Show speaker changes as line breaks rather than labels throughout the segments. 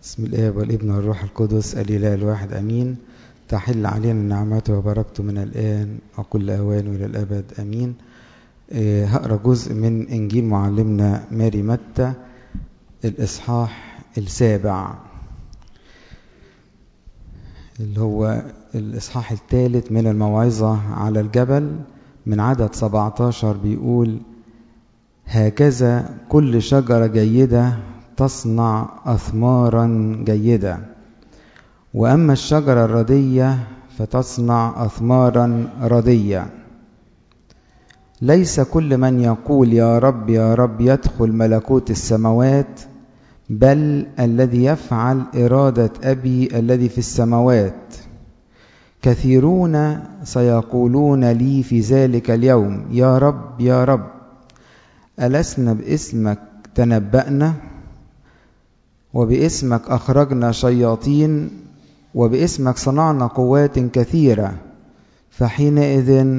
بسم الآب والابن والروح القدس الإله الواحد أمين تحل علينا نعمته وبركته من الآن وكل أوان إلى الأبد أمين أه هقرأ جزء من إنجيل معلمنا ماري متى الإصحاح السابع اللي هو الإصحاح الثالث من الموعظة على الجبل من عدد 17 بيقول هكذا كل شجرة جيدة تصنع أثمارا جيدة وأما الشجرة الردية فتصنع أثمارا ردية ليس كل من يقول يا رب يا رب يدخل ملكوت السماوات بل الذي يفعل إرادة أبي الذي في السماوات كثيرون سيقولون لي في ذلك اليوم يا رب يا رب ألسنا باسمك تنبأنا وباسمك أخرجنا شياطين وباسمك صنعنا قوات كثيرة فحينئذ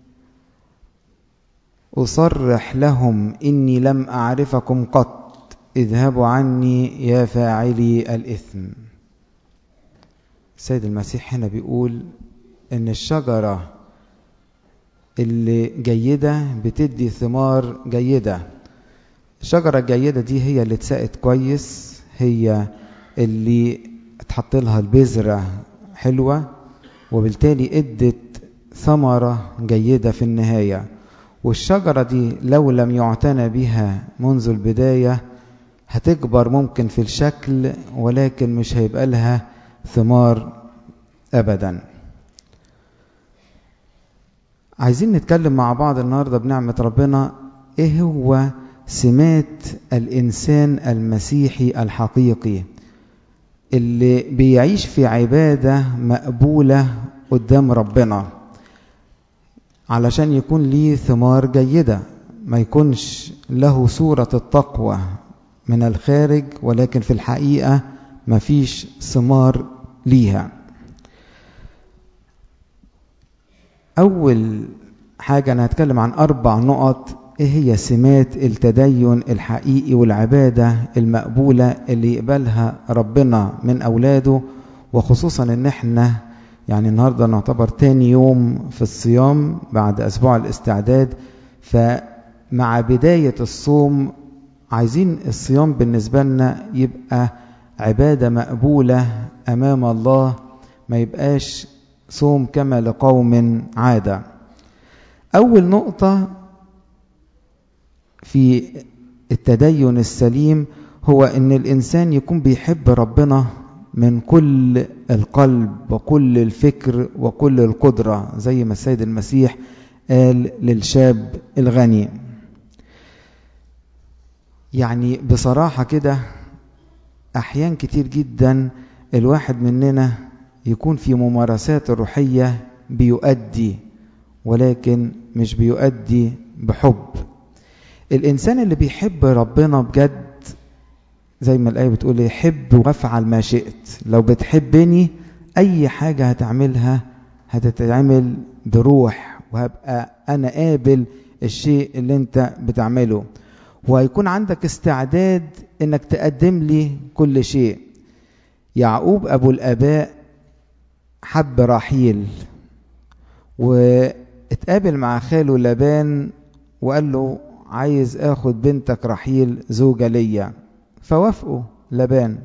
أصرح لهم إني لم أعرفكم قط اذهبوا عني يا فاعلي الإثم السيد المسيح هنا بيقول إن الشجرة اللي جيدة بتدي ثمار جيدة الشجرة الجيدة دي هي اللي اتسقت كويس هي اللي اتحط لها البذرة حلوة وبالتالي ادت ثمرة جيدة في النهاية والشجرة دي لو لم يعتنى بها منذ البداية هتكبر ممكن في الشكل ولكن مش هيبقى لها ثمار أبدا عايزين نتكلم مع بعض النهاردة بنعمة ربنا ايه هو سمات الإنسان المسيحي الحقيقي اللي بيعيش في عبادة مقبولة قدام ربنا علشان يكون ليه ثمار جيدة ما يكونش له صورة التقوى من الخارج ولكن في الحقيقة ما فيش ثمار ليها أول حاجة أنا هتكلم عن أربع نقط إيه هي سمات التدين الحقيقي والعبادة المقبولة اللي يقبلها ربنا من أولاده وخصوصا إن إحنا يعني النهاردة نعتبر تاني يوم في الصيام بعد أسبوع الاستعداد فمع بداية الصوم عايزين الصيام بالنسبة لنا يبقى عبادة مقبولة أمام الله ما يبقاش صوم كما لقوم عادة أول نقطة في التدين السليم هو ان الانسان يكون بيحب ربنا من كل القلب وكل الفكر وكل القدره زي ما السيد المسيح قال للشاب الغني يعني بصراحه كده احيان كتير جدا الواحد مننا يكون في ممارسات الروحيه بيؤدي ولكن مش بيؤدي بحب الإنسان اللي بيحب ربنا بجد زي ما الآية بتقول يحب وافعل ما شئت لو بتحبني أي حاجة هتعملها هتتعمل بروح وهبقى أنا قابل الشيء اللي أنت بتعمله وهيكون عندك استعداد أنك تقدم لي كل شيء يعقوب أبو الآباء حب رحيل واتقابل مع خاله لبان وقال له عايز اخد بنتك رحيل زوجة ليا فوافقوا لبان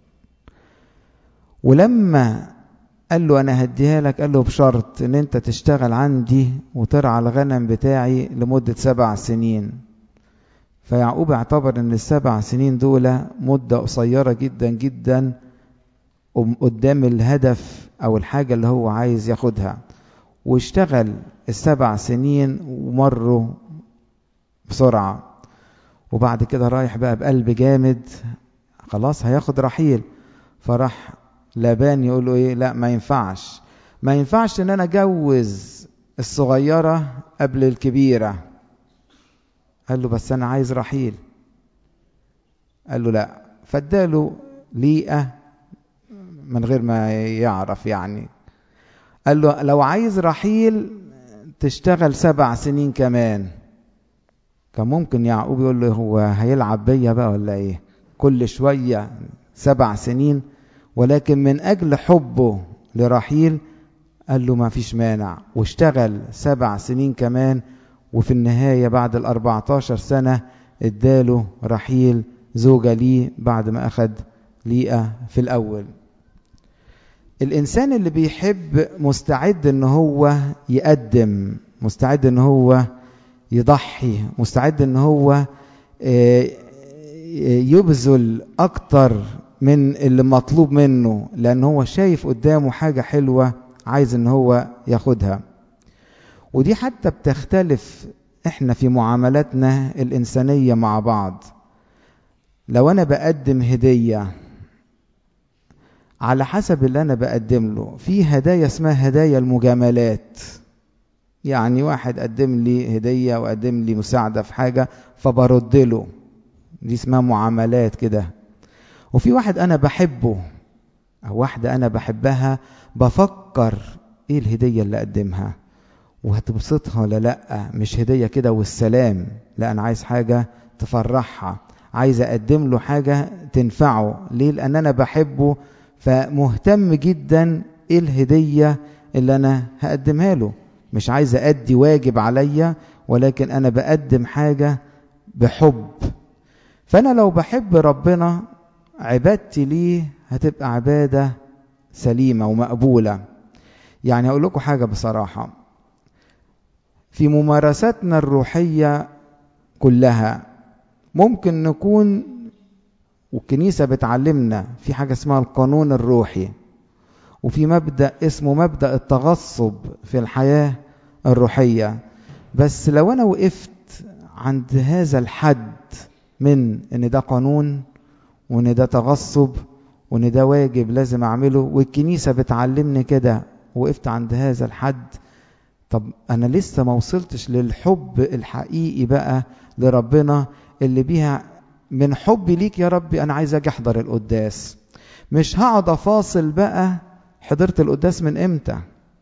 ولما قال له انا هديها لك قال له بشرط ان انت تشتغل عندي وترعى الغنم بتاعي لمدة سبع سنين فيعقوب اعتبر ان السبع سنين دول مدة قصيرة جدا جدا قدام الهدف او الحاجة اللي هو عايز ياخدها واشتغل السبع سنين ومروا بسرعة وبعد كده رايح بقى بقلب جامد خلاص هياخد رحيل فراح لابان يقول له ايه لا ما ينفعش ما ينفعش ان انا اجوز الصغيرة قبل الكبيرة قال له بس انا عايز رحيل قال له لا فاداله ليئة من غير ما يعرف يعني قال له لو عايز رحيل تشتغل سبع سنين كمان كان ممكن يعقوب يقول له هو هيلعب بيا بقى ولا ايه كل شوية سبع سنين ولكن من أجل حبه لرحيل قال له ما فيش مانع واشتغل سبع سنين كمان وفي النهاية بعد الأربعتاشر سنة اداله رحيل زوجة ليه بعد ما أخد ليئة في الأول الإنسان اللي بيحب مستعد إن هو يقدم مستعد إن هو يضحي مستعد إن هو يبذل أكتر من اللي مطلوب منه لأن هو شايف قدامه حاجة حلوة عايز إن هو ياخدها ودي حتى بتختلف إحنا في معاملاتنا الإنسانية مع بعض لو أنا بقدم هدية على حسب اللي أنا بقدم له في هدايا اسمها هدايا المجاملات يعني واحد قدم لي هدية وقدم لي مساعدة في حاجة فبرد له دي اسمها معاملات كده وفي واحد أنا بحبه أو واحدة أنا بحبها بفكر إيه الهدية اللي أقدمها وهتبسطها ولا لأ مش هدية كده والسلام لا أنا عايز حاجة تفرحها عايز أقدم له حاجة تنفعه ليه لأن أنا بحبه فمهتم جدا إيه الهدية اللي أنا هقدمها له مش عايز أدي واجب عليا ولكن أنا بقدم حاجة بحب فأنا لو بحب ربنا عبادتي ليه هتبقى عبادة سليمة ومقبولة يعني أقول لكم حاجة بصراحة في ممارساتنا الروحية كلها ممكن نكون والكنيسة بتعلمنا في حاجة اسمها القانون الروحي وفي مبدأ اسمه مبدأ التغصب في الحياة الروحية بس لو أنا وقفت عند هذا الحد من إن ده قانون وإن ده تغصب وإن ده واجب لازم أعمله والكنيسة بتعلمني كده وقفت عند هذا الحد طب أنا لسه ما وصلتش للحب الحقيقي بقى لربنا اللي بيها من حبي ليك يا ربي أنا عايز أجي أحضر القداس مش هقعد أفاصل بقى حضرت القداس من إمتى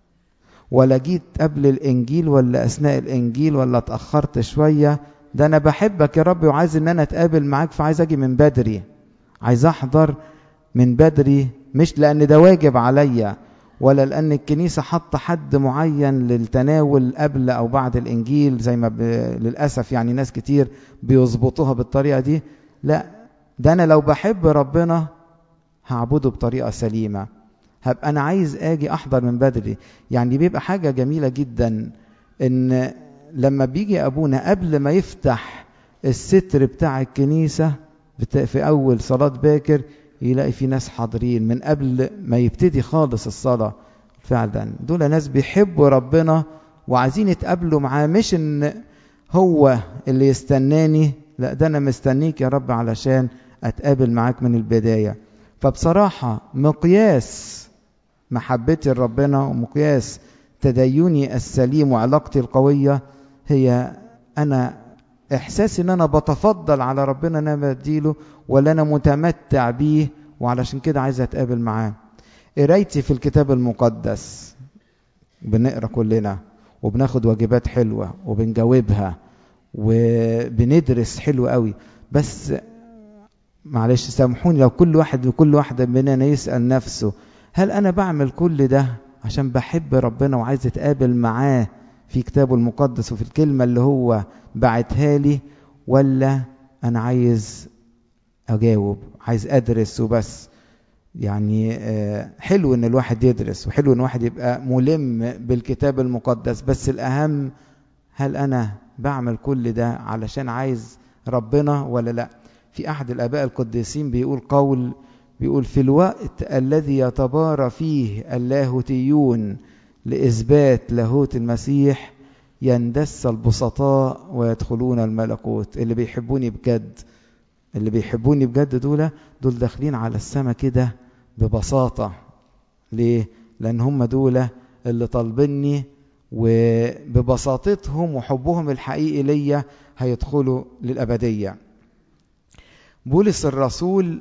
ولا جيت قبل الإنجيل ولا أثناء الإنجيل ولا اتأخرت شوية ده أنا بحبك يا ربي وعايز إن أنا أتقابل معاك فعايز أجي من بدري عايز أحضر من بدري مش لأن ده واجب عليا ولا لأن الكنيسة حاطة حد معين للتناول قبل أو بعد الإنجيل زي ما ب... للأسف يعني ناس كتير بيظبطوها بالطريقة دي لا ده أنا لو بحب ربنا هعبده بطريقة سليمة هبقى أنا عايز أجي أحضر من بدري يعني بيبقى حاجة جميلة جدا إن لما بيجي أبونا قبل ما يفتح الستر بتاع الكنيسة في أول صلاة باكر يلاقي في ناس حاضرين من قبل ما يبتدي خالص الصلاة فعلا دول ناس بيحبوا ربنا وعايزين يتقابلوا معاه مش ان هو اللي يستناني لا ده انا مستنيك يا رب علشان اتقابل معاك من البداية فبصراحة مقياس محبتي لربنا ومقياس تديني السليم وعلاقتي القوية هي أنا إحساسي إن أنا بتفضل على ربنا أنا بديله ولا أنا متمتع بيه وعلشان كده عايز أتقابل معاه قرايتي في الكتاب المقدس بنقرا كلنا وبناخد واجبات حلوة وبنجاوبها وبندرس حلو قوي بس معلش سامحوني لو كل واحد وكل واحدة مننا يسأل نفسه هل أنا بعمل كل ده عشان بحب ربنا وعايز أتقابل معاه في كتابه المقدس وفي الكلمة اللي هو بعتها لي ولا أنا عايز أجاوب عايز أدرس وبس يعني حلو إن الواحد يدرس وحلو إن الواحد يبقى ملم بالكتاب المقدس بس الأهم هل أنا بعمل كل ده علشان عايز ربنا ولا لأ في أحد الآباء القديسين بيقول قول بيقول في الوقت الذي يتبارى فيه اللاهوتيون لإثبات لاهوت المسيح يندس البسطاء ويدخلون الملكوت اللي بيحبوني بجد اللي بيحبوني بجد دول دول داخلين على السماء كده ببساطة ليه؟ لأن هم دول اللي طالبيني وببساطتهم وحبهم الحقيقي ليا هيدخلوا للأبدية بولس الرسول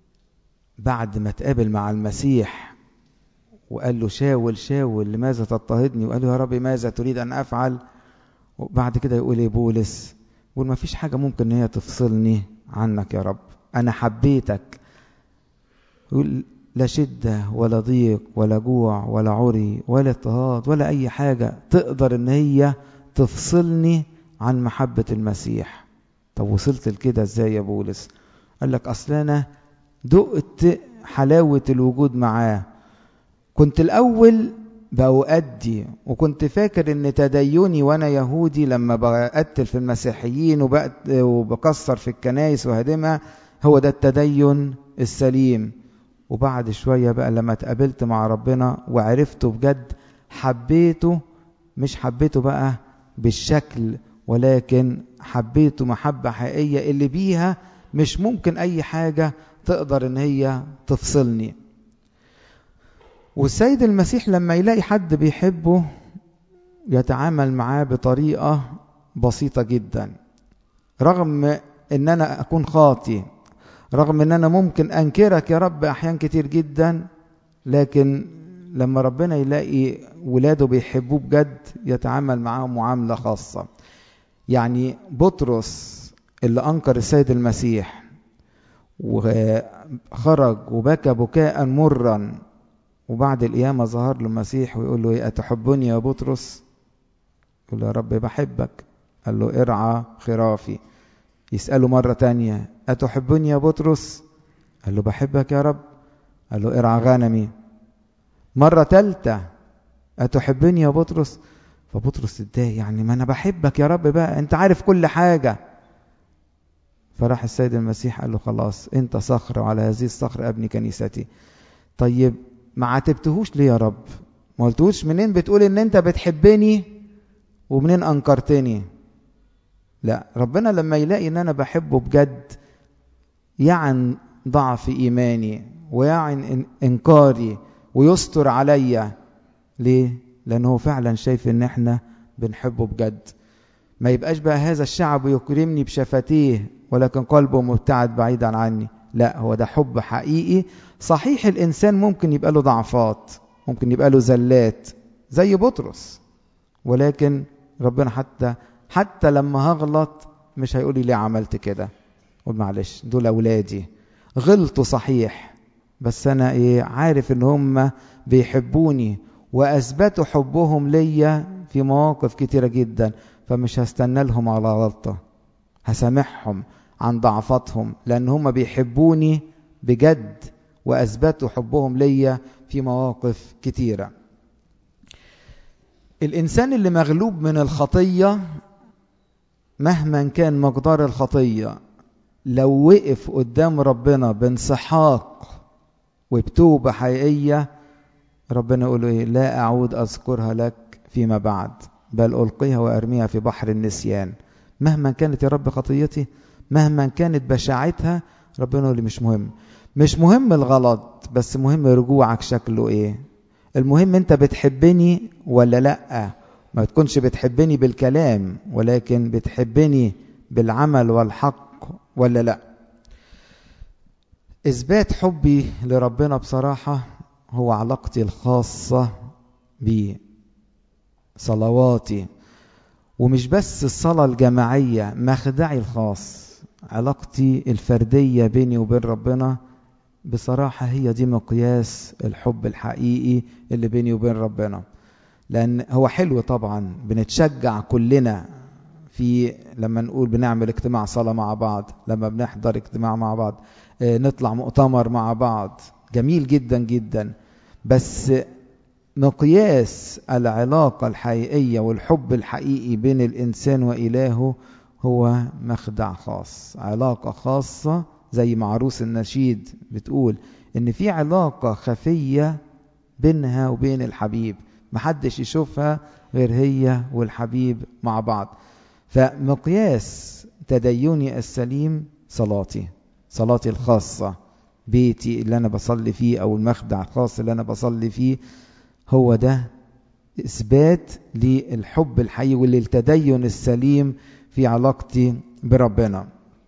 بعد ما تقابل مع المسيح وقال له شاول شاول لماذا تضطهدني وقال له يا رب ماذا تريد أن أفعل وبعد كده يقول ايه بولس يقول ما فيش حاجة ممكن ان هي تفصلني عنك يا رب أنا حبيتك يقول لا شدة ولا ضيق ولا جوع ولا عري ولا اضطهاد ولا أي حاجة تقدر إن هي تفصلني عن محبة المسيح طب وصلت لكده ازاي يا بولس قال لك أصل أنا دقت حلاوة الوجود معاه كنت الأول بأؤدي وكنت فاكر ان تديني وانا يهودي لما بقتل في المسيحيين وبكسر في الكنايس وهدمها هو ده التدين السليم وبعد شوية بقى لما اتقابلت مع ربنا وعرفته بجد حبيته مش حبيته بقى بالشكل ولكن حبيته محبة حقيقية اللي بيها مش ممكن أي حاجة تقدر إن هي تفصلني والسيد المسيح لما يلاقي حد بيحبه يتعامل معاه بطريقة بسيطة جدا رغم ان انا اكون خاطي رغم ان انا ممكن انكرك يا رب احيان كتير جدا لكن لما ربنا يلاقي ولاده بيحبوه بجد يتعامل معاهم معاملة خاصة يعني بطرس اللي انكر السيد المسيح وخرج وبكى بكاء مرا وبعد القيامة ظهر له المسيح ويقول له أتحبني يا بطرس يقول له يا رب بحبك قال له ارعى خرافي يسأله مرة تانية أتحبني يا بطرس قال له بحبك يا رب قال له ارعى غنمي مرة تالتة أتحبني يا بطرس فبطرس اتضايق يعني ما أنا بحبك يا رب بقى أنت عارف كل حاجة فراح السيد المسيح قال له خلاص أنت صخر وعلى هذه الصخر أبني كنيستي طيب ما عاتبتهوش ليه يا رب ما قلتوش منين بتقول ان انت بتحبني ومنين انكرتني لا ربنا لما يلاقي ان انا بحبه بجد يعن ضعف ايماني ويعن انكاري ويستر عليا ليه لانه فعلا شايف ان احنا بنحبه بجد ما يبقاش بقى هذا الشعب يكرمني بشفتيه ولكن قلبه مبتعد بعيدا عني لا هو ده حب حقيقي صحيح الإنسان ممكن يبقى له ضعفات ممكن يبقى له زلات زي بطرس ولكن ربنا حتى حتى لما هغلط مش هيقول لي ليه عملت كده قول معلش دول أولادي غلطوا صحيح بس أنا إيه عارف إن هم بيحبوني وأثبتوا حبهم ليا في مواقف كتيرة جدا فمش هستنى لهم على غلطة هسامحهم عن ضعفاتهم لأن هم بيحبوني بجد وأثبتوا حبهم ليا في مواقف كتيرة الإنسان اللي مغلوب من الخطية مهما كان مقدار الخطية لو وقف قدام ربنا بانسحاق وبتوبة حقيقية ربنا يقول له إيه لا أعود أذكرها لك فيما بعد بل ألقيها وأرميها في بحر النسيان مهما كانت يا رب خطيتي مهما كانت بشاعتها ربنا يقول لي مش مهم مش مهم الغلط بس مهم رجوعك شكله ايه المهم انت بتحبني ولا لا ما تكونش بتحبني بالكلام ولكن بتحبني بالعمل والحق ولا لا اثبات حبي لربنا بصراحه هو علاقتي الخاصه بيه صلواتي ومش بس الصلاه الجماعيه مخدعي الخاص علاقتي الفرديه بيني وبين ربنا بصراحة هي دي مقياس الحب الحقيقي اللي بيني وبين ربنا لأن هو حلو طبعا بنتشجع كلنا في لما نقول بنعمل اجتماع صلاة مع بعض لما بنحضر اجتماع مع بعض نطلع مؤتمر مع بعض جميل جدا جدا بس مقياس العلاقة الحقيقية والحب الحقيقي بين الإنسان وإلهه هو مخدع خاص علاقة خاصة زي ما عروس النشيد بتقول ان في علاقة خفية بينها وبين الحبيب محدش يشوفها غير هي والحبيب مع بعض فمقياس تديني السليم صلاتي صلاتي الخاصة بيتي اللي أنا بصلي فيه أو المخدع الخاص اللي أنا بصلي فيه هو ده إثبات للحب الحقيقي وللتدين السليم في علاقتي بربنا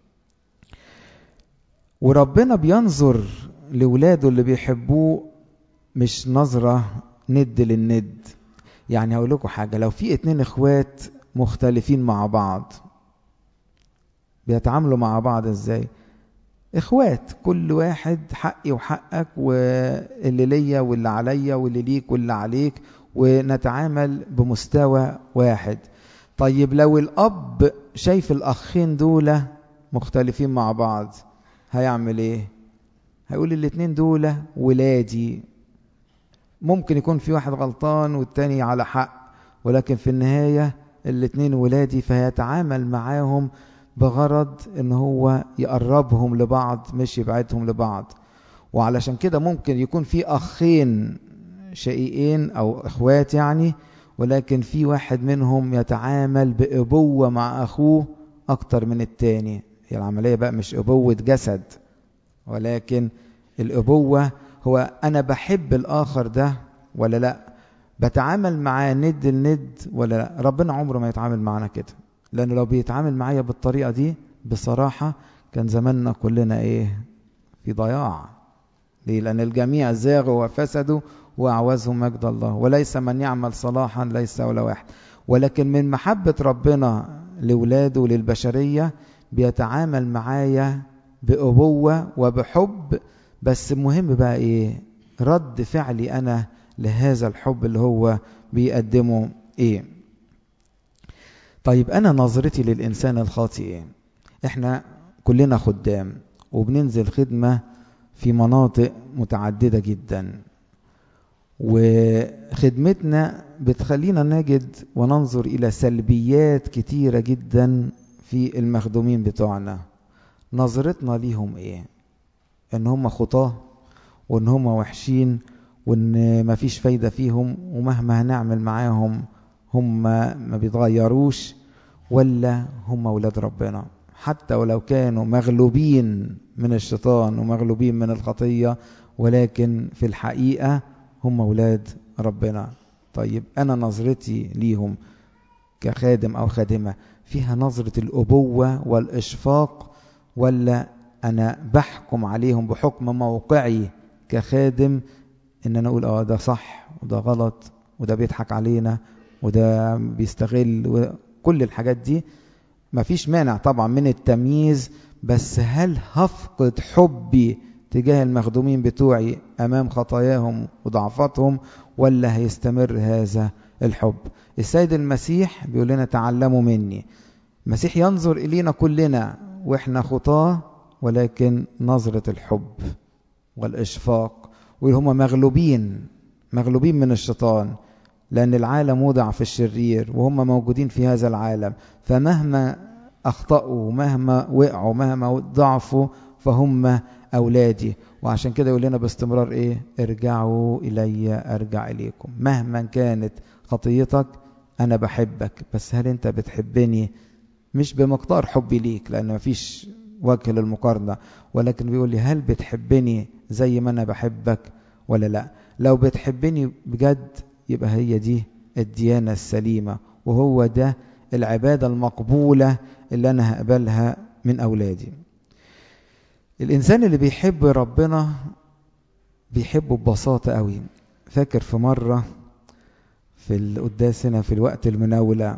وربنا بينظر لولاده اللي بيحبوه مش نظرة ند للند يعني هقول لكم حاجة لو في اتنين اخوات مختلفين مع بعض بيتعاملوا مع بعض ازاي اخوات كل واحد حقي وحقك واللي ليا واللي عليا واللي ليك واللي عليك ونتعامل بمستوى واحد طيب لو الاب شايف الاخين دول مختلفين مع بعض هيعمل ايه هيقول الاتنين دول ولادي ممكن يكون في واحد غلطان والتاني على حق ولكن في النهاية الاتنين ولادي فيتعامل معاهم بغرض ان هو يقربهم لبعض مش يبعدهم لبعض وعلشان كده ممكن يكون في اخين شقيقين او اخوات يعني ولكن في واحد منهم يتعامل بأبوة مع أخوه أكتر من التاني هي العملية بقى مش أبوة جسد ولكن الأبوة هو أنا بحب الآخر ده ولا لا بتعامل معاه ند الند ولا لا ربنا عمره ما يتعامل معنا كده لأنه لو بيتعامل معايا بالطريقة دي بصراحة كان زماننا كلنا إيه في ضياع ليه لأن الجميع زاغوا وفسدوا وأعوزهم مجد الله وليس من يعمل صلاحا ليس ولا واحد ولكن من محبة ربنا لولاده وللبشرية بيتعامل معايا بأبوة وبحب بس مهم بقى إيه رد فعلي أنا لهذا الحب اللي هو بيقدمه إيه طيب أنا نظرتي للإنسان الخاطئ إيه إحنا كلنا خدام وبننزل خدمة في مناطق متعددة جدا وخدمتنا بتخلينا نجد وننظر إلى سلبيات كتيرة جدا في المخدومين بتوعنا نظرتنا ليهم إيه إن هم خطاه وإن هم وحشين وإن مفيش فايدة فيهم ومهما هنعمل معاهم هم ما بيتغيروش ولا هم أولاد ربنا حتى ولو كانوا مغلوبين من الشيطان ومغلوبين من الخطية ولكن في الحقيقة هم أولاد ربنا طيب أنا نظرتي ليهم كخادم أو خادمة فيها نظرة الأبوة والإشفاق ولا أنا بحكم عليهم بحكم موقعي كخادم إن أنا أقول آه ده صح وده غلط وده بيضحك علينا وده بيستغل وكل الحاجات دي مفيش مانع طبعا من التمييز بس هل هفقد حبي تجاه المخدومين بتوعي أمام خطاياهم وضعفاتهم ولا هيستمر هذا الحب السيد المسيح بيقول لنا تعلموا مني المسيح ينظر إلينا كلنا وإحنا خطاه ولكن نظرة الحب والإشفاق وهم مغلوبين مغلوبين من الشيطان لأن العالم وضع في الشرير وهم موجودين في هذا العالم فمهما أخطأوا مهما وقعوا مهما ضعفوا فهم أولادي وعشان كده يقول لنا باستمرار إيه ارجعوا إلي أرجع إليكم مهما كانت خطيتك أنا بحبك بس هل أنت بتحبني مش بمقدار حبي ليك لأن مفيش وجه للمقارنة ولكن بيقول لي هل بتحبني زي ما أنا بحبك ولا لا لو بتحبني بجد يبقى هي دي الديانة السليمة وهو ده العبادة المقبولة اللي أنا هقبلها من أولادي الإنسان اللي بيحب ربنا بيحبه ببساطة قوي فاكر في مرة في القداس هنا في الوقت المناولة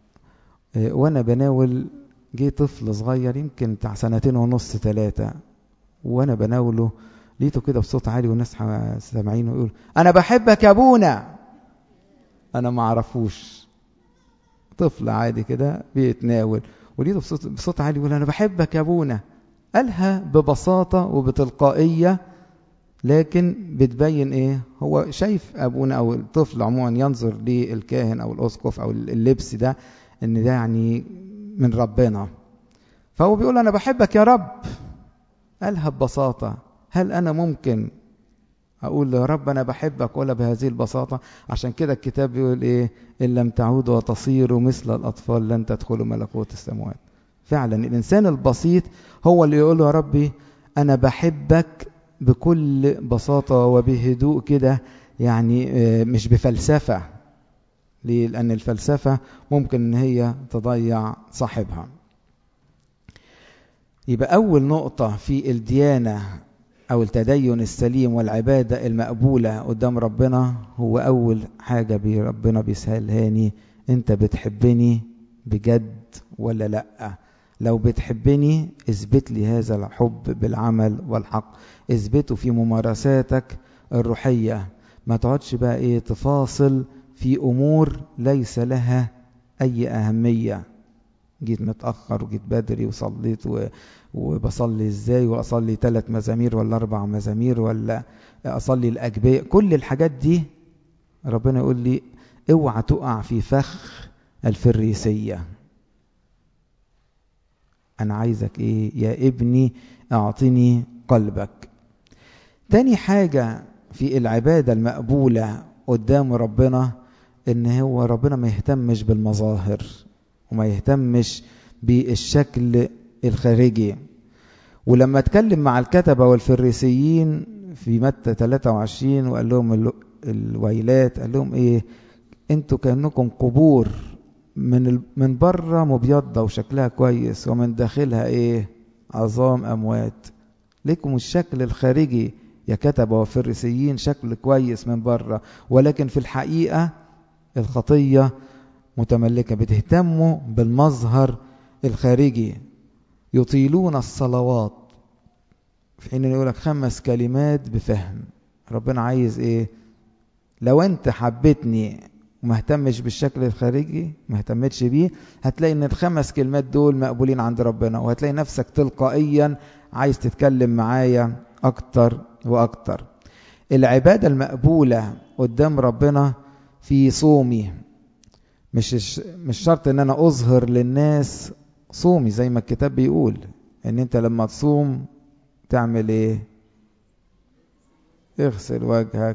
وأنا بناول جه طفل صغير يمكن بتاع سنتين ونص ثلاثة وأنا بناوله لقيته كده بصوت عالي والناس سامعينه يقول أنا بحبك يا أبونا أنا ما أعرفوش طفل عادي كده بيتناول ولقيته بصوت, بصوت عالي يقول أنا بحبك يا أبونا قالها ببساطة وبتلقائية لكن بتبين ايه هو شايف ابونا او الطفل عموما ينظر للكاهن او الاسقف او اللبس ده ان ده يعني من ربنا فهو بيقول انا بحبك يا رب قالها ببساطة هل انا ممكن اقول يا رب انا بحبك ولا بهذه البساطة عشان كده الكتاب بيقول ايه ان لم تعودوا وتصيروا مثل الاطفال لن تدخلوا ملكوت السماوات فعلا الإنسان البسيط هو اللي يقول له يا ربي أنا بحبك بكل بساطة وبهدوء كده يعني مش بفلسفة ليه؟ لأن الفلسفة ممكن إن هي تضيع صاحبها يبقى أول نقطة في الديانة أو التدين السليم والعبادة المقبولة قدام ربنا هو أول حاجة بي ربنا بيسهلهاني أنت بتحبني بجد ولا لأ لو بتحبني اثبت لي هذا الحب بالعمل والحق اثبته في ممارساتك الروحية ما تقعدش بقى ايه تفاصل في امور ليس لها اي اهمية جيت متأخر وجيت بدري وصليت و... وبصلي ازاي واصلي ثلاث مزامير ولا اربع مزامير ولا اصلي الاجبية كل الحاجات دي ربنا يقول لي اوعى تقع في فخ الفريسية انا عايزك ايه يا ابني اعطني قلبك تاني حاجة في العبادة المقبولة قدام ربنا ان هو ربنا ما يهتمش بالمظاهر وما يهتمش بالشكل الخارجي ولما اتكلم مع الكتبة والفريسيين في متى 23 وقال لهم الويلات قال لهم ايه انتوا كانكم قبور من من بره مبيضة وشكلها كويس ومن داخلها ايه عظام اموات لكم الشكل الخارجي يا كتبة وفريسيين شكل كويس من بره ولكن في الحقيقة الخطية متملكة بتهتموا بالمظهر الخارجي يطيلون الصلوات في حين يقول لك خمس كلمات بفهم ربنا عايز ايه لو انت حبيتني وما اهتمش بالشكل الخارجي ما اهتمتش بيه هتلاقي ان الخمس كلمات دول مقبولين عند ربنا وهتلاقي نفسك تلقائيا عايز تتكلم معايا اكتر واكتر العبادة المقبولة قدام ربنا في صومي مش مش شرط ان انا اظهر للناس صومي زي ما الكتاب بيقول ان انت لما تصوم تعمل ايه اغسل وجهك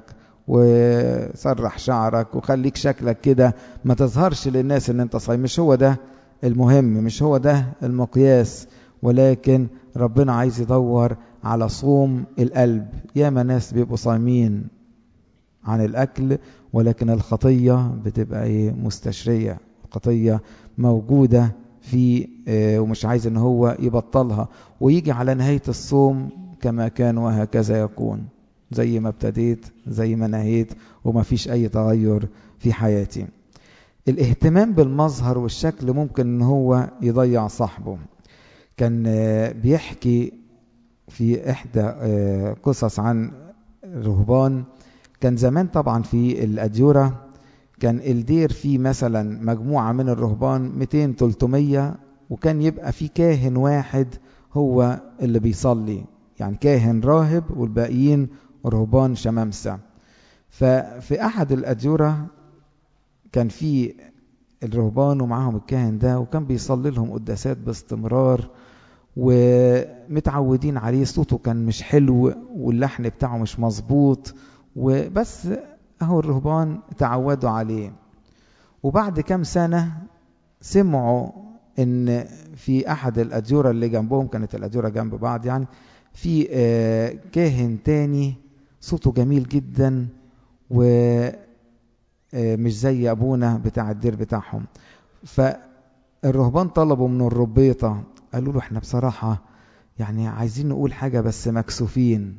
وسرح شعرك وخليك شكلك كده ما تظهرش للناس ان انت صايم مش هو ده المهم مش هو ده المقياس ولكن ربنا عايز يدور على صوم القلب ياما ناس بيبقوا صايمين عن الاكل ولكن الخطيه بتبقى ايه مستشريه الخطيه موجوده في ومش عايز ان هو يبطلها ويجي على نهايه الصوم كما كان وهكذا يكون زي ما ابتديت زي ما نهيت وما فيش اي تغير في حياتي الاهتمام بالمظهر والشكل ممكن ان هو يضيع صاحبه كان بيحكي في احدى قصص عن رهبان كان زمان طبعا في الاديوره كان الدير فيه مثلا مجموعه من الرهبان 200 300 وكان يبقى في كاهن واحد هو اللي بيصلي يعني كاهن راهب والباقيين رهبان شمامسة ففي أحد الأديرة كان في الرهبان ومعاهم الكاهن ده وكان بيصلي لهم قداسات باستمرار ومتعودين عليه صوته كان مش حلو واللحن بتاعه مش مظبوط وبس اهو الرهبان تعودوا عليه وبعد كام سنة سمعوا ان في احد الاديرة اللي جنبهم كانت الاديرة جنب بعض يعني في كاهن تاني صوته جميل جدا ومش زي ابونا بتاع الدير بتاعهم فالرهبان طلبوا من الربيطة قالوا له احنا بصراحة يعني عايزين نقول حاجة بس مكسوفين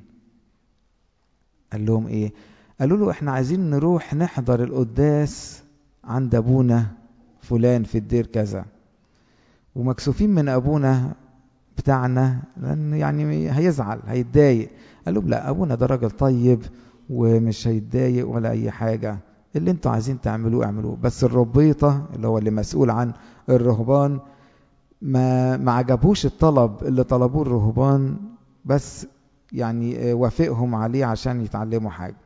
قال لهم ايه قالوا له احنا عايزين نروح نحضر القداس عند ابونا فلان في الدير كذا ومكسوفين من ابونا بتاعنا لان يعني هيزعل هيتضايق قال لهم لا ابونا ده راجل طيب ومش هيتضايق ولا اي حاجه اللي انتوا عايزين تعملوه اعملوه بس الربيطه اللي هو اللي مسؤول عن الرهبان ما ما عجبوش الطلب اللي طلبوه الرهبان بس يعني وافقهم عليه عشان يتعلموا حاجه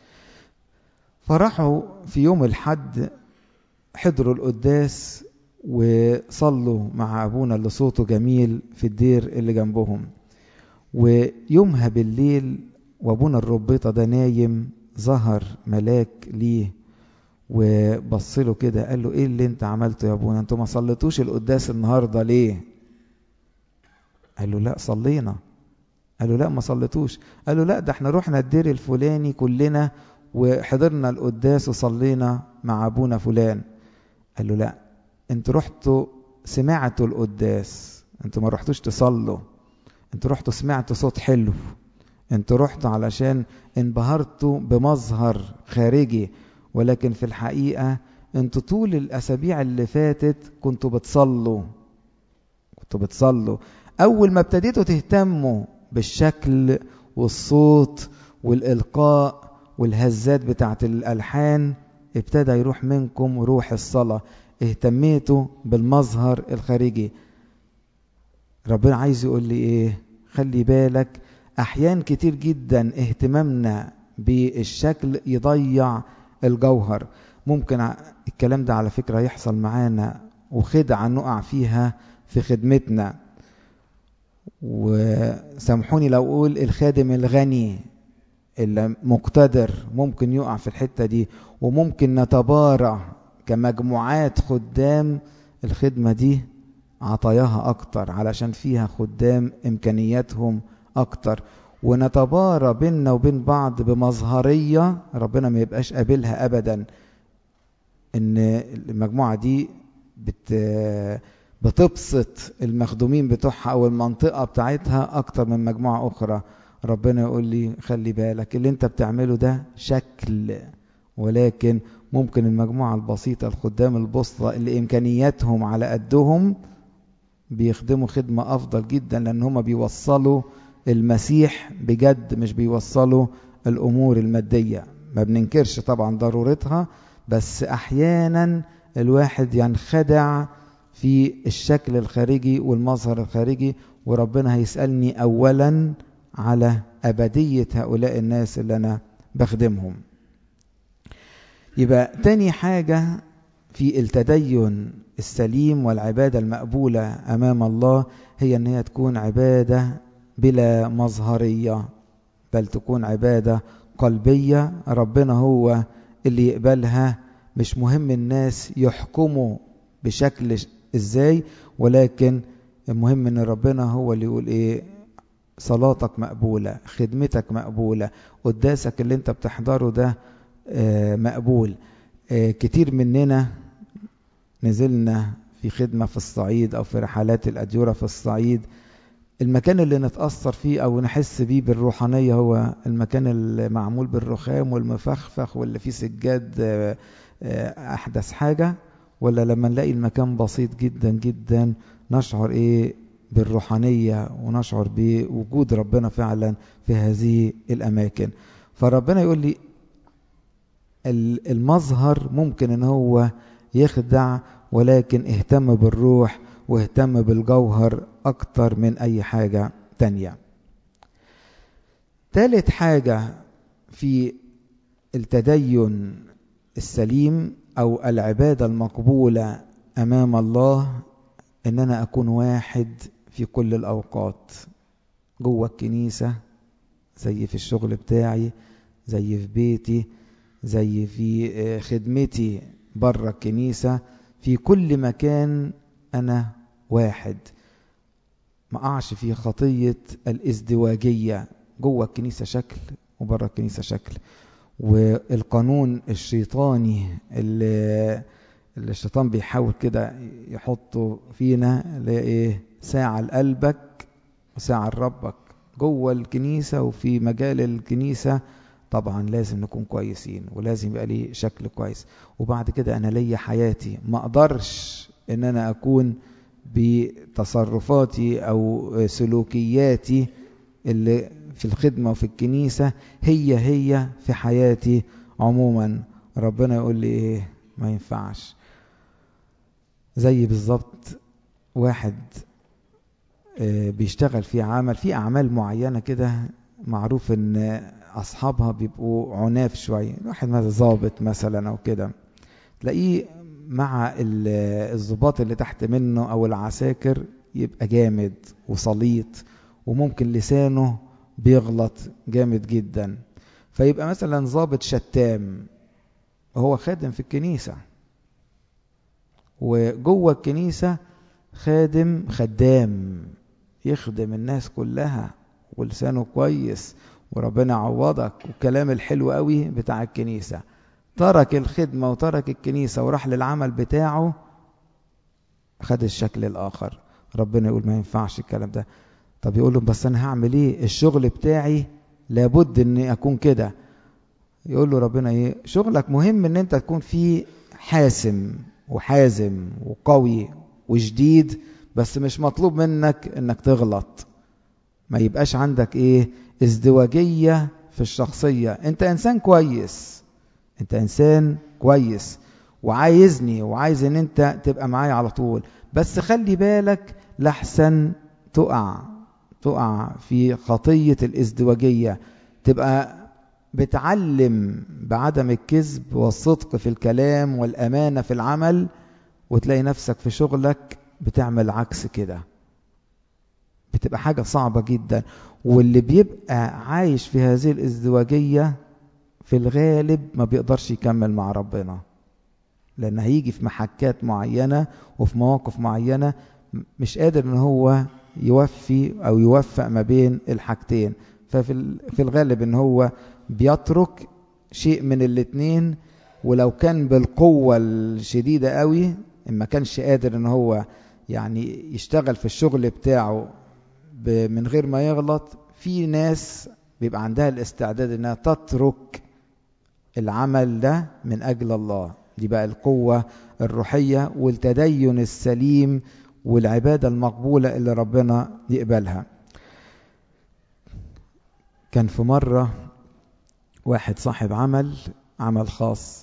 فراحوا في يوم الحد حضروا القداس وصلوا مع ابونا اللي صوته جميل في الدير اللي جنبهم ويومها بالليل وابونا الربيطة ده نايم ظهر ملاك ليه وبص له كده قال له ايه اللي انت عملته يا ابونا انتوا ما صليتوش القداس النهارده ليه قال له لا صلينا قال له لا ما صليتوش قال له لا ده احنا رحنا الدير الفلاني كلنا وحضرنا القداس وصلينا مع ابونا فلان قال له لا انتوا رحتوا سمعتوا القداس انتوا ما رحتوش تصلوا انتوا رحتوا سمعتوا صوت حلو انتوا رحتوا علشان انبهرتوا بمظهر خارجي ولكن في الحقيقة انتوا طول الأسابيع اللي فاتت كنتوا بتصلوا كنتوا بتصلوا أول ما ابتديتوا تهتموا بالشكل والصوت والإلقاء والهزات بتاعت الألحان ابتدى يروح منكم روح الصلاة اهتميتوا بالمظهر الخارجي ربنا عايز يقول لي ايه خلي بالك احيان كتير جدا اهتمامنا بالشكل يضيع الجوهر ممكن الكلام ده على فكرة يحصل معانا وخدعة نقع فيها في خدمتنا وسامحوني لو اقول الخادم الغني اللي مقتدر ممكن يقع في الحتة دي وممكن نتبارع كمجموعات خدام الخدمة دي عطاياها أكتر علشان فيها خدام إمكانياتهم أكتر ونتبارى بيننا وبين بعض بمظهرية ربنا ما يبقاش قابلها أبدا إن المجموعة دي بت بتبسط المخدومين بتوعها أو المنطقة بتاعتها أكتر من مجموعة أخرى ربنا يقول لي خلي بالك اللي انت بتعمله ده شكل ولكن ممكن المجموعة البسيطة الخدام البسطة اللي إمكانياتهم على قدهم بيخدموا خدمة أفضل جدا لأن هم بيوصلوا المسيح بجد مش بيوصلوا الأمور المادية ما بننكرش طبعا ضرورتها بس أحيانا الواحد ينخدع في الشكل الخارجي والمظهر الخارجي وربنا هيسألني أولا على أبدية هؤلاء الناس اللي أنا بخدمهم يبقى تاني حاجة في التدين السليم والعبادة المقبولة أمام الله هي أن هي تكون عبادة بلا مظهرية بل تكون عبادة قلبية ربنا هو اللي يقبلها مش مهم الناس يحكموا بشكل ازاي ولكن المهم ان ربنا هو اللي يقول ايه صلاتك مقبولة خدمتك مقبولة قداسك اللي انت بتحضره ده مقبول كتير مننا نزلنا في خدمة في الصعيد أو في رحلات الأديرة في الصعيد المكان اللي نتأثر فيه أو نحس بيه بالروحانية هو المكان المعمول بالرخام والمفخفخ واللي فيه سجاد أحدث حاجة ولا لما نلاقي المكان بسيط جدا جدا نشعر إيه بالروحانية ونشعر بوجود ربنا فعلا في هذه الأماكن فربنا يقول لي المظهر ممكن ان هو يخدع ولكن اهتم بالروح واهتم بالجوهر اكتر من اي حاجة تانية ثالث حاجة في التدين السليم او العبادة المقبولة امام الله ان انا اكون واحد في كل الاوقات جوه الكنيسة زي في الشغل بتاعي زي في بيتي زي في خدمتي بره الكنيسة في كل مكان أنا واحد ما أقعش في خطية الازدواجية جوه الكنيسة شكل وبره الكنيسة شكل والقانون الشيطاني اللي, اللي الشيطان بيحاول كده يحطه فينا اللي ايه ساعة لقلبك وساعة لربك جوه الكنيسة وفي مجال الكنيسة طبعا لازم نكون كويسين ولازم يبقى لي شكل كويس وبعد كده انا ليا حياتي ما اقدرش ان انا اكون بتصرفاتي او سلوكياتي اللي في الخدمة وفي الكنيسة هي هي في حياتي عموما ربنا يقول لي ايه ما ينفعش زي بالظبط واحد بيشتغل في عمل في اعمال معينة كده معروف ان اصحابها بيبقوا عناف شويه واحد مثلا ظابط مثلا او كده تلاقيه مع الضباط اللي تحت منه او العساكر يبقى جامد وسليط وممكن لسانه بيغلط جامد جدا فيبقى مثلا ظابط شتام وهو خادم في الكنيسه وجوه الكنيسه خادم خدام يخدم الناس كلها ولسانه كويس وربنا عوضك والكلام الحلو قوي بتاع الكنيسة ترك الخدمة وترك الكنيسة وراح للعمل بتاعه خد الشكل الآخر ربنا يقول ما ينفعش الكلام ده طب يقول له بس أنا هعمل إيه الشغل بتاعي لابد أني أكون كده يقول له ربنا إيه شغلك مهم أن أنت تكون فيه حاسم وحازم وقوي وشديد بس مش مطلوب منك انك تغلط ما يبقاش عندك ايه ازدواجية في الشخصية انت انسان كويس انت انسان كويس وعايزني وعايز ان انت تبقى معايا على طول بس خلي بالك لحسن تقع تقع في خطية الازدواجية تبقى بتعلم بعدم الكذب والصدق في الكلام والأمانة في العمل وتلاقي نفسك في شغلك بتعمل عكس كده بتبقى حاجة صعبة جدا واللي بيبقى عايش في هذه الازدواجية في الغالب ما بيقدرش يكمل مع ربنا لأن هيجي في محكات معينة وفي مواقف معينة مش قادر ان هو يوفي او يوفق ما بين الحاجتين ففي في الغالب ان هو بيترك شيء من الاتنين ولو كان بالقوة الشديدة قوي ما كانش قادر ان هو يعني يشتغل في الشغل بتاعه من غير ما يغلط في ناس بيبقى عندها الاستعداد انها تترك العمل ده من اجل الله دي بقى القوة الروحية والتدين السليم والعبادة المقبولة اللي ربنا يقبلها كان في مرة واحد صاحب عمل عمل خاص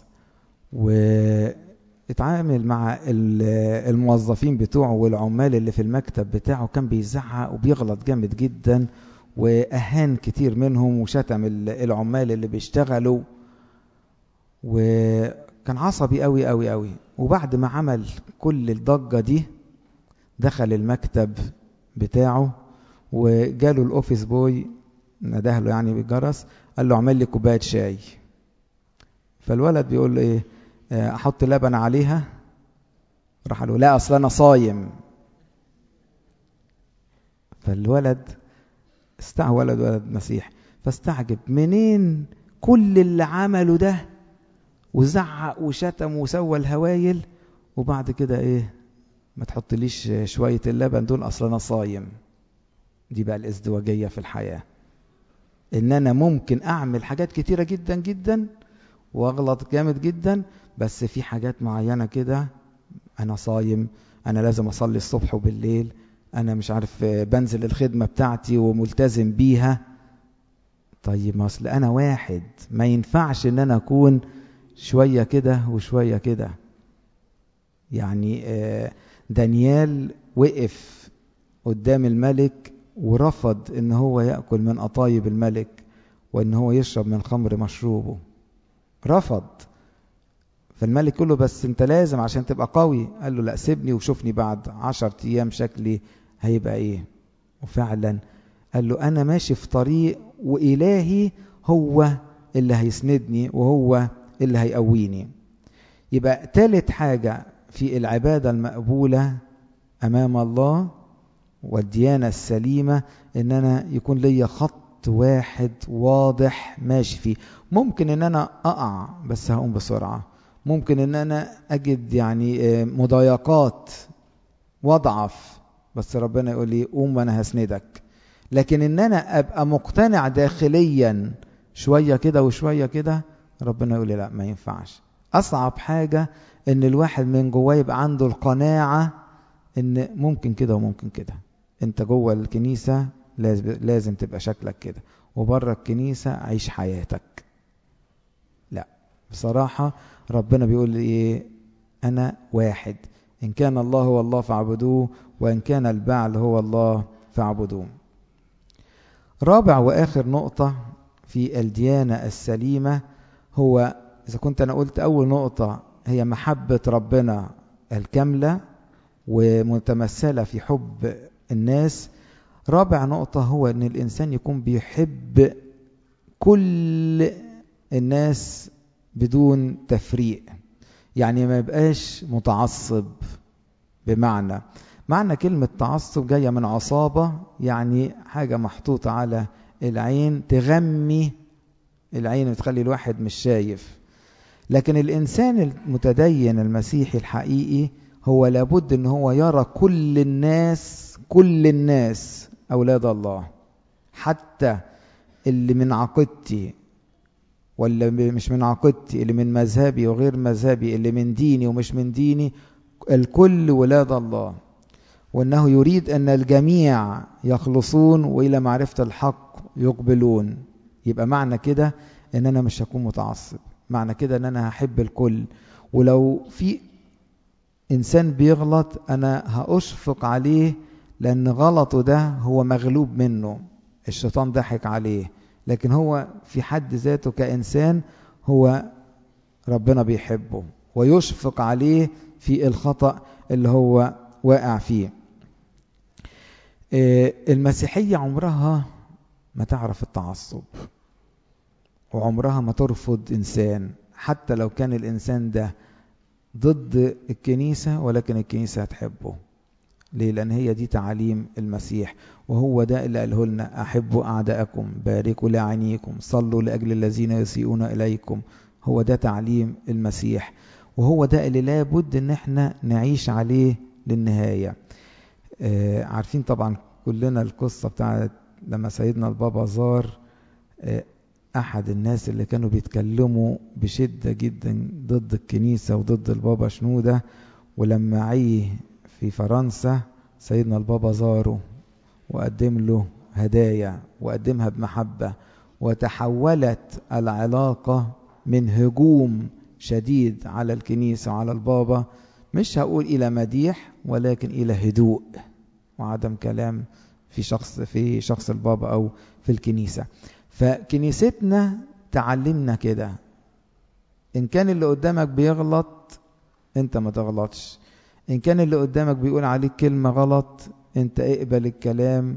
واتعامل مع الموظفين بتوعه والعمال اللي في المكتب بتاعه كان بيزعق وبيغلط جامد جدا وأهان كتير منهم وشتم العمال اللي بيشتغلوا وكان عصبي قوي قوي قوي وبعد ما عمل كل الضجة دي دخل المكتب بتاعه وجاله الاوفيس بوي نده له يعني بالجرس قال له اعمل لي كوبايه شاي فالولد بيقول له ايه احط لبن عليها راح قال له لا اصل انا صايم فالولد استع ولد ولد مسيح فاستعجب منين كل اللي عمله ده وزعق وشتم وسوى الهوايل وبعد كده ايه ما تحطليش شوية اللبن دول أصلا أنا صايم دي بقى الازدواجية في الحياة إن أنا ممكن أعمل حاجات كتيرة جدا جدا وأغلط جامد جدا بس في حاجات معينة كده أنا صايم أنا لازم أصلي الصبح وبالليل أنا مش عارف بنزل الخدمة بتاعتي وملتزم بيها طيب ما أصل أنا واحد ما ينفعش إن أنا أكون شوية كده وشوية كده يعني آه دانيال وقف قدام الملك ورفض ان هو ياكل من قطايب الملك وان هو يشرب من خمر مشروبه رفض فالملك يقول له بس انت لازم عشان تبقى قوي قال له لا سيبني وشوفني بعد عشر ايام شكلي هيبقى ايه وفعلا قال له انا ماشي في طريق والهي هو اللي هيسندني وهو اللي هيقويني يبقى تالت حاجه في العبادة المقبولة أمام الله والديانة السليمة إن أنا يكون لي خط واحد واضح ماشي فيه ممكن إن أنا أقع بس هقوم بسرعة ممكن إن أنا أجد يعني مضايقات واضعف بس ربنا يقول لي قوم وأنا هسندك لكن إن أنا أبقى مقتنع داخليا شوية كده وشوية كده ربنا يقول لي لا ما ينفعش أصعب حاجة ان الواحد من جواه يبقى عنده القناعة ان ممكن كده وممكن كده انت جوه الكنيسة لازم, لازم تبقى شكلك كده وبره الكنيسة عيش حياتك لا بصراحة ربنا بيقول لي ايه انا واحد ان كان الله هو الله فاعبدوه وان كان البعل هو الله فاعبدوه رابع واخر نقطة في الديانة السليمة هو اذا كنت انا قلت اول نقطة هي محبة ربنا الكاملة ومتمثلة في حب الناس رابع نقطة هو أن الإنسان يكون بيحب كل الناس بدون تفريق يعني ما يبقاش متعصب بمعنى معنى كلمة تعصب جاية من عصابة يعني حاجة محطوطة على العين تغمي العين وتخلي الواحد مش شايف لكن الإنسان المتدين المسيحي الحقيقي هو لابد ان هو يرى كل الناس كل الناس أولاد الله حتى اللي من عقيدتي ولا مش من عقيدتي اللي من مذهبي وغير مذهبي اللي من ديني ومش من ديني الكل ولاد الله وأنه يريد أن الجميع يخلصون وإلى معرفة الحق يقبلون يبقى معنى كده أن أنا مش هكون متعصب معنى كده أن أنا هحب الكل ولو في إنسان بيغلط أنا هأشفق عليه لأن غلطه ده هو مغلوب منه الشيطان ضحك عليه لكن هو في حد ذاته كإنسان هو ربنا بيحبه ويشفق عليه في الخطأ اللي هو واقع فيه المسيحية عمرها ما تعرف التعصب وعمرها ما ترفض إنسان حتى لو كان الإنسان ده ضد الكنيسة ولكن الكنيسة هتحبه ليه؟ لأن هي دي تعاليم المسيح وهو ده اللي قاله لنا أحبوا أعداءكم باركوا لاعنيكم صلوا لأجل الذين يسيئون إليكم هو ده تعليم المسيح وهو ده اللي لابد ان احنا نعيش عليه للنهاية آه عارفين طبعا كلنا القصة بتاعت لما سيدنا البابا زار آه أحد الناس اللي كانوا بيتكلموا بشدة جدا ضد الكنيسة وضد البابا شنودة ولما عيه في فرنسا سيدنا البابا زاره وقدم له هدايا وقدمها بمحبة وتحولت العلاقة من هجوم شديد على الكنيسة وعلى البابا مش هقول إلى مديح ولكن إلى هدوء وعدم كلام في شخص في شخص البابا أو في الكنيسة فكنيستنا تعلمنا كده إن كان اللي قدامك بيغلط أنت ما تغلطش إن كان اللي قدامك بيقول عليك كلمة غلط أنت اقبل الكلام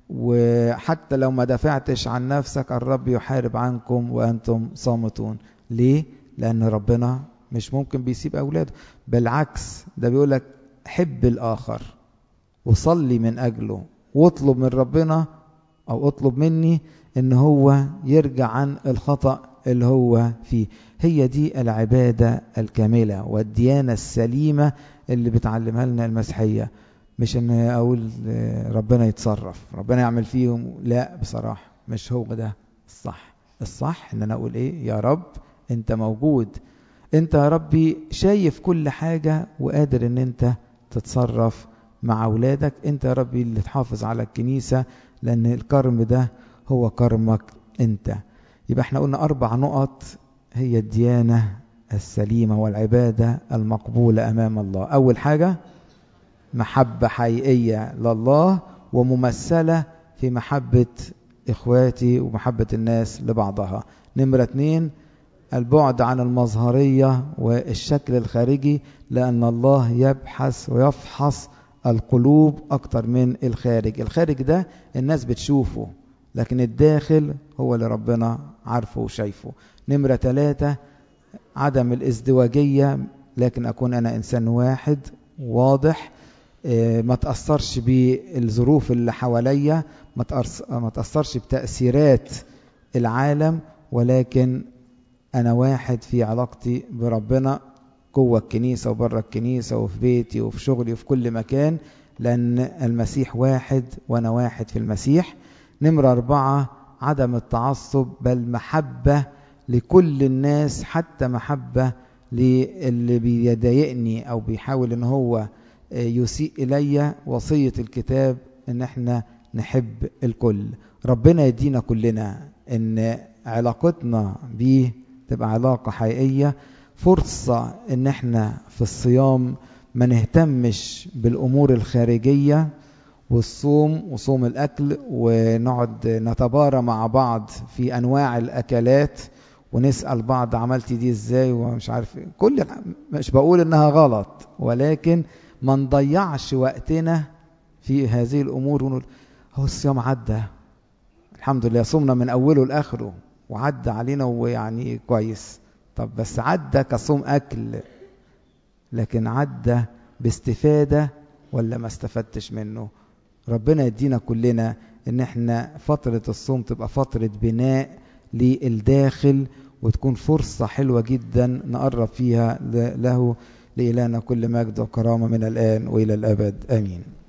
وحتى لو ما دافعتش عن نفسك الرب يحارب عنكم وأنتم صامتون ليه؟ لأن ربنا مش ممكن بيسيب أولاده بالعكس ده بيقولك حب الآخر وصلي من أجله واطلب من ربنا أو اطلب مني إن هو يرجع عن الخطأ اللي هو فيه هي دي العبادة الكاملة والديانة السليمة اللي بتعلمها لنا المسيحية مش ان اقول ربنا يتصرف ربنا يعمل فيهم لا بصراحة مش هو ده الصح الصح ان انا اقول ايه يا رب انت موجود انت يا ربي شايف كل حاجة وقادر ان انت تتصرف مع اولادك انت يا ربي اللي تحافظ على الكنيسة لان الكرم ده هو كرمك انت يبقى احنا قلنا اربع نقط هي الديانة السليمة والعبادة المقبولة امام الله اول حاجة محبة حقيقية لله وممثلة في محبة إخواتي ومحبة الناس لبعضها نمرة اتنين البعد عن المظهرية والشكل الخارجي لأن الله يبحث ويفحص القلوب أكتر من الخارج الخارج ده الناس بتشوفه لكن الداخل هو اللي ربنا عارفه وشايفه نمرة ثلاثة عدم الازدواجية لكن أكون أنا إنسان واحد واضح ما تأثرش بالظروف اللي حواليا ما تأثرش بتأثيرات العالم ولكن أنا واحد في علاقتي بربنا جوه الكنيسة وبره الكنيسة وفي بيتي وفي شغلي وفي كل مكان لأن المسيح واحد وأنا واحد في المسيح نمرة أربعة عدم التعصب بل محبة لكل الناس حتى محبة للي بيضايقني أو بيحاول إن هو يسيء إلي وصية الكتاب إن احنا نحب الكل ربنا يدينا كلنا إن علاقتنا بيه تبقى علاقة حقيقية فرصة إن احنا في الصيام ما نهتمش بالأمور الخارجية والصوم وصوم الأكل ونقعد نتبارى مع بعض في أنواع الأكلات ونسأل بعض عملتي دي ازاي ومش عارف كل مش بقول انها غلط ولكن ما نضيعش وقتنا في هذه الأمور ونقول هو الصيام عدى الحمد لله صمنا من أوله لآخره وعدى علينا ويعني كويس طب بس عدى كصوم أكل لكن عدى باستفادة ولا ما استفدتش منه ربنا يدينا كلنا ان احنا فترة الصوم تبقى فترة بناء للداخل وتكون فرصة حلوة جدا نقرب فيها له لإلهنا كل مجد وكرامة من الآن وإلى الأبد آمين